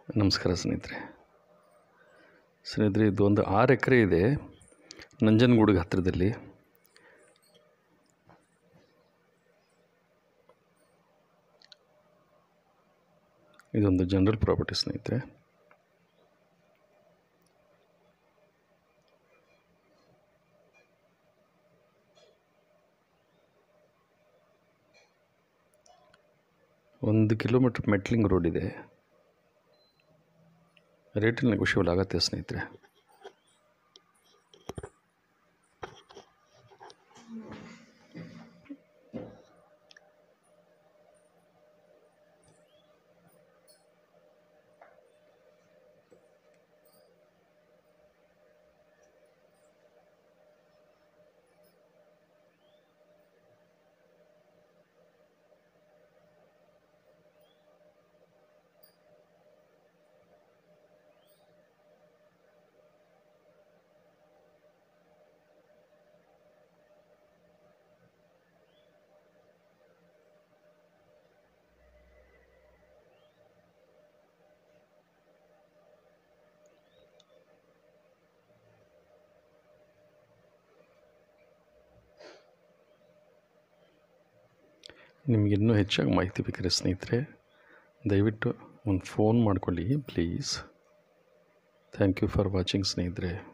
ನಮಸ್ಕಾರ ಸ್ನೇಹಿತರೆ ಸ್ನೇಹಿತರೆ ಇದು ಒಂದು ಆರು ಎಕರೆ ಇದೆ ನಂಜನಗೂಡಿಗೆ ಹತ್ತಿರದಲ್ಲಿ ಇದೊಂದು ಜನರಲ್ ಪ್ರಾಪರ್ಟಿ ಸ್ನೇಹಿತರೆ ಒಂದು ಕಿಲೋಮೀಟ್ರ್ ಮೆಟ್ಲಿಂಗ್ ರೋಡ್ ಇದೆ ರೇಟಲ್ಲಿ ನೆಗೋಷಿಯಬಲ್ ಆಗತ್ತೆ ಸ್ನೇಹಿತರೆ ನಿಮ್ಗೆ ಇನ್ನೂ ಹೆಚ್ಚಾಗಿ ಮಾಹಿತಿ ಬೇಕಾದ್ರೆ ಸ್ನೇಹಿತರೆ ದಯವಿಟ್ಟು ಒಂದು ಫೋನ್ ಮಾಡ್ಕೊಳ್ಳಿ please thank you for watching ಸ್ನೇಹಿತರೆ